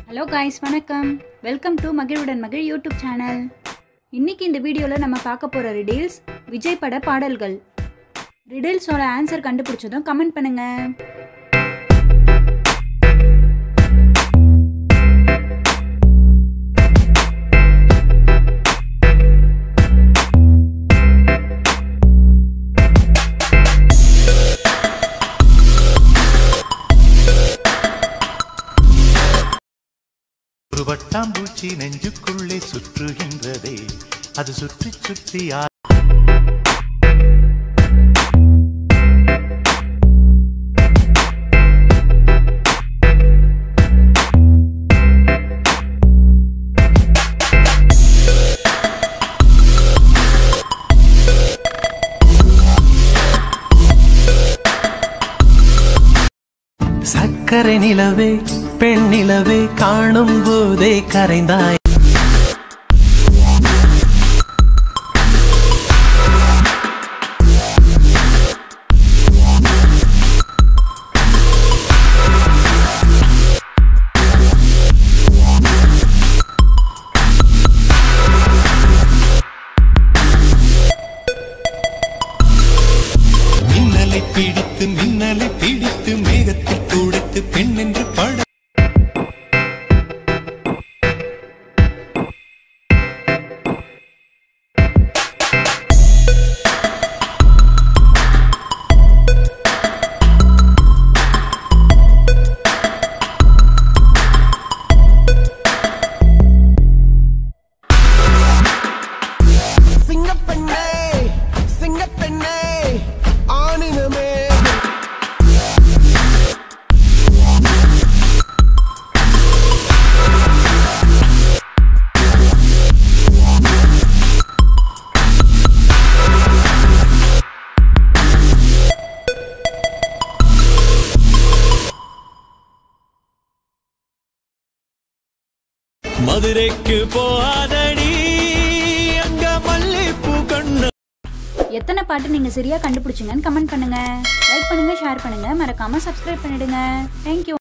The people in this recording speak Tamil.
ஹலோ காய்ஸ் வணக்கம் வெல்கம் டு மகிழ்வுடன் மகிழ் யூடியூப் சேனல் இன்னைக்கு இந்த வீடியோவில் நம்ம பார்க்க போகிற ரிடில்ஸ் விஜய் பட பாடல்கள் ரிடில்ஸோட ஆன்சர் கண்டுபிடிச்சதும் கமெண்ட் பண்ணுங்க ஒரு வட்டாம்பூச்சி நெஞ்சுக்குள்ளே சுற்றுகின்றதே அது சுற்றி சுற்றி ஆ- சக்கரை நிலவே பெண் நிலவே காணும் போதே கரைந்தாய் மின்னலை பிடித்து மின்னலை பிடித்து மேகத்தில் துடைத்து பெண் என்று பட சிங்கப்பெண்ணே சிங்கப்பெண்ணே ஆணினமே மதுரைக்கு போகாதடி அங்க மல்லிப்பூ கண்ணு எத்தனை பாட்டு நீங்கள் சரியாக கண்டுபிடிச்சிங்கன்னு கமெண்ட் பண்ணுங்க லைக் பண்ணுங்க ஷேர் பண்ணுங்க மறக்காம சப்ஸ்கிரைப் பண்ணிடுங்க தேங்க்யூ